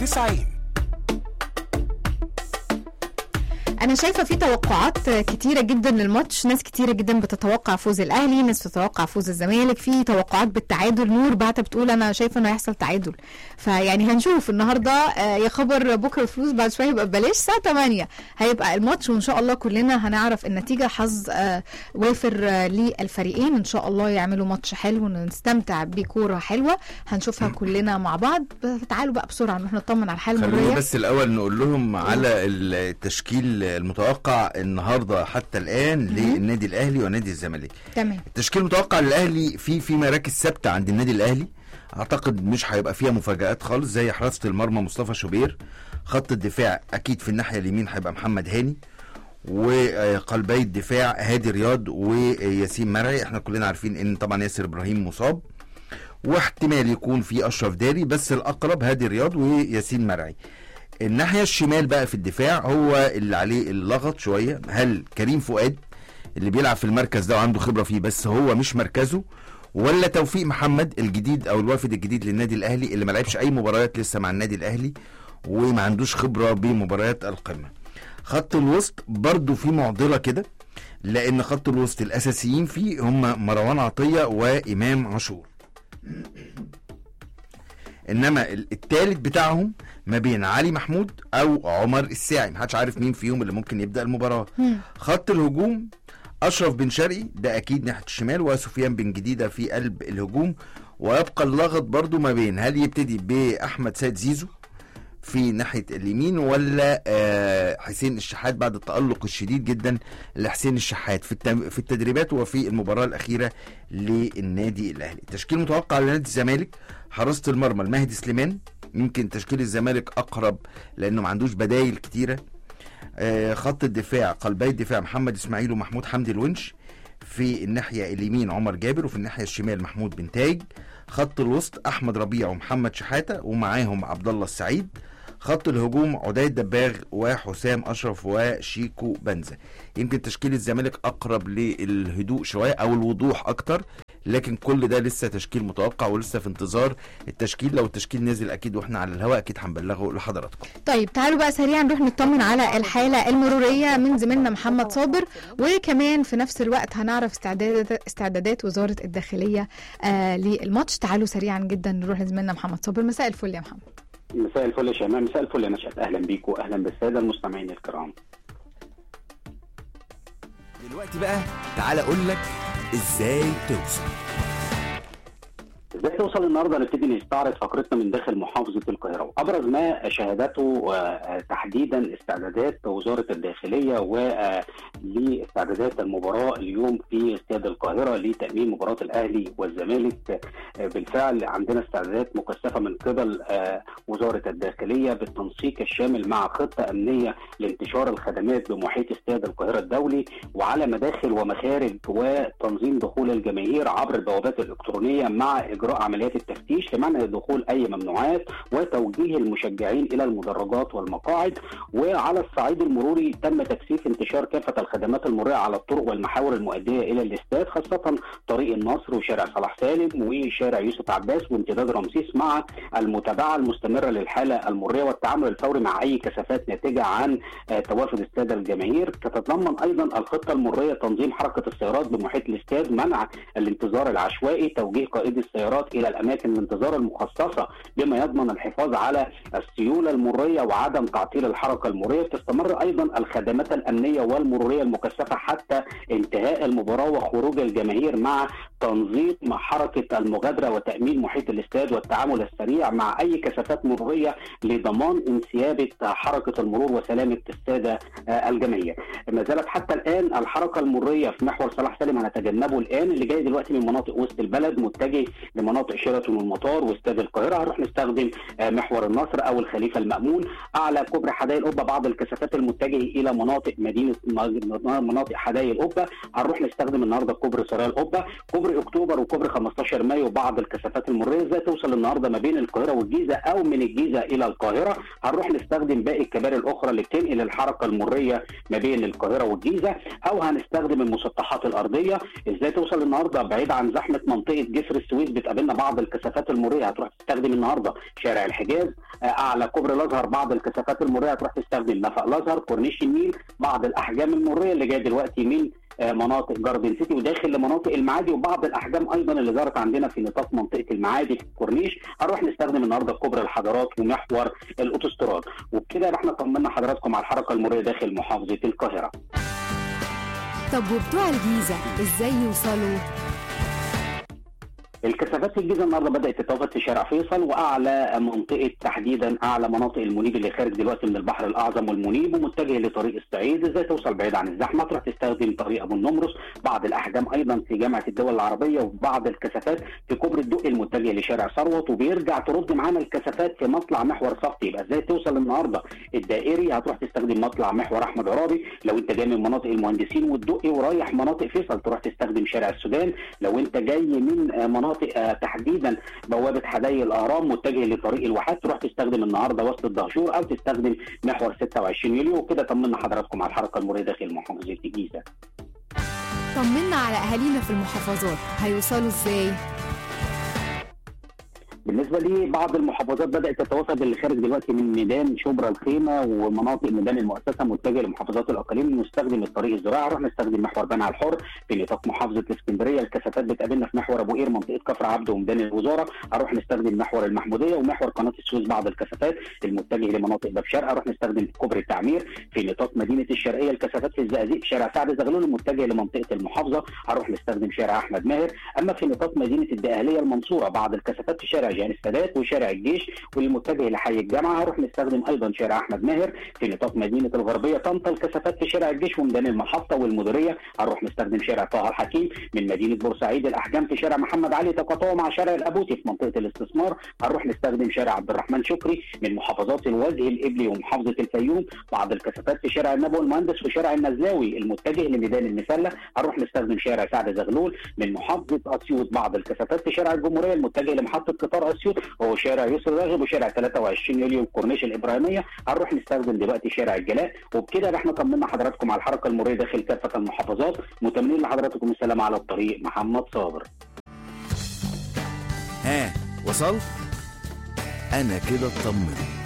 90 انا شايفه في توقعات كتيره جدا للماتش ناس كتيره جدا بتتوقع فوز الاهلي ناس بتتوقع فوز الزمالك في توقعات بالتعادل نور بعت بتقول انا شايفه انه هيحصل تعادل فيعني هنشوف النهارده آه، يا خبر بكره الفلوس بعد شويه يبقى ببلاش الساعه 8 هيبقى الماتش وان شاء الله كلنا هنعرف النتيجه حظ آه، وافر آه، للفريقين ان شاء الله يعملوا ماتش حلو ونستمتع بكوره حلوه هنشوفها كلنا مع بعض تعالوا بقى بسرعه نروح نطمن على الحاله خلينا المريه بس الاول نقول لهم على التشكيل المتوقع النهارده حتى الان للنادي الاهلي ونادي الزمالك تمام التشكيل المتوقع للاهلي في في مراكز ثابته عند النادي الاهلي اعتقد مش هيبقى فيها مفاجات خالص زي حراسه المرمى مصطفى شوبير خط الدفاع اكيد في الناحيه اليمين هيبقى محمد هاني وقلبي الدفاع هادي رياض وياسين مرعي احنا كلنا عارفين ان طبعا ياسر ابراهيم مصاب واحتمال يكون في اشرف داري بس الاقرب هادي رياض وياسين مرعي الناحيه الشمال بقى في الدفاع هو اللي عليه اللغط شويه هل كريم فؤاد اللي بيلعب في المركز ده وعنده خبره فيه بس هو مش مركزه ولا توفيق محمد الجديد او الوافد الجديد للنادي الاهلي اللي ما لعبش اي مباريات لسه مع النادي الاهلي وما عندوش خبره بمباريات القمه خط الوسط برضو في معضله كده لان خط الوسط الاساسيين فيه هم مروان عطيه وامام عاشور انما ال- التالت بتاعهم ما بين علي محمود او عمر الساعي محدش عارف مين فيهم اللي ممكن يبدا المباراه خط الهجوم اشرف بن شرقي ده اكيد ناحيه الشمال وسفيان بن جديده في قلب الهجوم ويبقى اللغط برضو ما بين هل يبتدي باحمد سيد زيزو في ناحيه اليمين ولا آه، حسين الشحات بعد التالق الشديد جدا لحسين الشحات في التم- في التدريبات وفي المباراه الاخيره للنادي الاهلي تشكيل متوقع لنادي الزمالك حراسه المرمى المهدي سليمان يمكن تشكيل الزمالك اقرب لانه ما عندوش بدايل كتيره آه، خط الدفاع قلبي الدفاع محمد اسماعيل ومحمود حمدي الونش في الناحيه اليمين عمر جابر وفي الناحيه الشمال محمود بن تاج خط الوسط احمد ربيع ومحمد شحاته ومعاهم عبد الله السعيد خط الهجوم عدي دباغ وحسام اشرف وشيكو بنزا يمكن تشكيل الزمالك اقرب للهدوء شويه او الوضوح اكتر لكن كل ده لسه تشكيل متوقع ولسه في انتظار التشكيل لو التشكيل نزل اكيد واحنا على الهواء اكيد هنبلغه لحضراتكم طيب تعالوا بقى سريعا نروح نطمن على الحالة المرورية من زميلنا محمد صابر وكمان في نفس الوقت هنعرف استعدادات استعدادات وزارة الداخلية آه للماتش تعالوا سريعا جدا نروح لزميلنا محمد صابر مساء الفل يا محمد مساء الفل يا شيماء مساء الفل يا نشأت اهلا بيكم واهلا بالساده المستمعين الكرام دلوقتي بقى تعالى اقول لك ازاي توصل ازاي توصل النهارده نبتدي نستعرض فقرتنا من داخل محافظه القاهره وابرز ما شهدته آه، تحديدا استعدادات وزاره الداخليه ولاستعدادات المباراه اليوم في استاد القاهره لتامين مباراه الاهلي والزمالك آه، بالفعل عندنا استعدادات مكثفه من قبل آه، وزاره الداخليه بالتنسيق الشامل مع خطه امنيه لانتشار الخدمات بمحيط استاد القاهره الدولي وعلى مداخل ومخارج وتنظيم دخول الجماهير عبر البوابات الالكترونيه مع اجراء عمليات التفتيش لمنع دخول اي ممنوعات وتوجيه المشجعين الى المدرجات والمقاعد وعلى الصعيد المروري تم تكثيف انتشار كافه الخدمات المروريه على الطرق والمحاور المؤديه الى الاستاد خاصه طريق النصر وشارع صلاح سالم وشارع يوسف عباس وامتداد رمسيس مع المتابعه المستمره للحاله المروريه والتعامل الفوري مع اي كثافات ناتجه عن آه، توافد الساده الجماهير تتضمن ايضا الخطه المروريه تنظيم حركه السيارات بمحيط الاستاد منع الانتظار العشوائي توجيه قائد السيارات الى الاماكن الانتظار المخصصه بما يضمن الحفاظ على السيوله المروريه وعدم تعطيل الحركه المروريه تستمر ايضا الخدمات الامنيه والمروريه المكثفه حتى انتهاء المباراه وخروج الجماهير مع تنظيم حركه المغادره وتامين محيط الاستاد والتعامل السريع مع اي كثافات مروريه لضمان انسيابه حركه المرور وسلامه الساده آه، الجماهير. ما زالت حتى الان الحركه المروريه في محور صلاح سالم هنتجنبه الان اللي جاي دلوقتي من مناطق وسط البلد متجه لمناطق شيراتون والمطار واستاد القاهره هنروح نستخدم آه، محور النصر او الخليفه المامون اعلى كوبري حدائق القبه بعض الكثافات المتجهه الى مناطق مدينه مناطق حدائق القبه هنروح نستخدم النهارده كوبري سرايا القبه كوبري كوبري اكتوبر وكوبري 15 مايو وبعض الكثافات المريه ازاي توصل النهارده ما بين القاهره والجيزه او من الجيزه الى القاهره هنروح نستخدم باقي الكباري الاخرى اللي بتنقل الحركه المريه ما بين القاهره والجيزه او هنستخدم المسطحات الارضيه ازاي توصل النهارده بعيد عن زحمه منطقه جسر السويس بتقابلنا بعض الكثافات المريه هتروح تستخدم النهارده شارع الحجاز آه، اعلى كوبري الازهر بعض الكثافات المريه هتروح تستخدم نفق الازهر كورنيش النيل بعض الاحجام المريه اللي جايه دلوقتي من آه، مناطق جاردن سيتي وداخل لمناطق المعادي وبعض الاحجام ايضا اللي ظهرت عندنا في نطاق منطقه المعادي في الكورنيش هنروح نستخدم النهارده كوبري الحضارات ومحور الاوتوستراد وبكده يبقى احنا طمنا حضراتكم على الحركه المريه داخل محافظه القاهره طب وبتوع الجيزة ازاي يوصلوا؟ الكثافات في الجيزه النهارده بدات تتوافد في شارع فيصل واعلى منطقه تحديدا اعلى مناطق المنيب اللي خارج دلوقتي من البحر الاعظم والمنيب ومتجه لطريق الصعيد ازاي توصل بعيد عن الزحمه تروح تستخدم طريق ابو النمرس بعض الاحجام ايضا في جامعه الدول العربيه وبعض الكثافات في كوبري الدقي المتجه لشارع ثروت وبيرجع ترد معانا الكثافات في مطلع محور صفتي يبقى ازاي توصل النهارده الدائري هتروح تستخدم مطلع محور احمد عرابي لو انت جاي من مناطق المهندسين والدقي ورايح مناطق فيصل تروح تستخدم شارع السودان لو انت جاي من آه، مناطق آه، تحديدا بوابه حدائق الاهرام متجه لطريق الواحات تروح تستخدم النهارده وسط الدهشور او تستخدم محور 26 يوليو وكده طمنا حضراتكم على الحركه المريه داخل محافظه الجيزه طمنا على اهالينا في المحافظات هيوصلوا ازاي؟ بالنسبه لبعض المحافظات بدات تتوافد اللي خارج دلوقتي من ميدان شبرا الخيمه ومناطق ميدان المؤسسه متجه لمحافظات الاقاليم نستخدم الطريق الزراعي نروح نستخدم محور بنها الحر في نطاق محافظه الاسكندريه الكثافات بتقابلنا في محور ابو قير منطقه كفر عبده وميدان الوزاره هروح نستخدم محور المحموديه ومحور قناه السويس بعض الكثافات المتجه لمناطق باب شرقه اروح نستخدم كوبري التعمير في نطاق مدينه الشرقيه الكثافات في الزقازيق شارع سعد زغلول المتجه لمنطقه المحافظه هروح نستخدم شارع احمد ماهر اما في نطاق مدينه الدقهليه المنصوره بعض الكثافات في شارع جهان السادات وشارع الجيش والمتجه لحي الجامعه هروح نستخدم ايضا شارع احمد ماهر في نطاق مدينه الغربيه طنطا الكثافات في شارع الجيش وميدان المحطه والمديريه هروح نستخدم شارع طه الحكيم من مدينه بورسعيد الاحجام في شارع محمد علي تقاطعه مع شارع الابوتي في منطقه الاستثمار هنروح نستخدم شارع عبد الرحمن شكري من محافظات الوجه الابلي ومحافظه الفيوم بعض الكثافات في شارع النبوي المهندس وشارع النزلاوي المتجه لميدان المسله هنروح نستخدم شارع سعد زغلول من محافظه اسيوط بعض الكثافات في شارع الجمهوريه المتجه لمحطه قطار اسيوط وهو شارع يسر راغب وشارع 23 يوليو الكورنيش الابراهيميه هنروح نستخدم دلوقتي شارع الجلاء وبكده يبقى احنا طمنا حضراتكم على الحركه المروريه داخل كافه المحافظات متمنين لحضراتكم السلام على الطريق محمد صابر ها وصلت انا كده اطمنت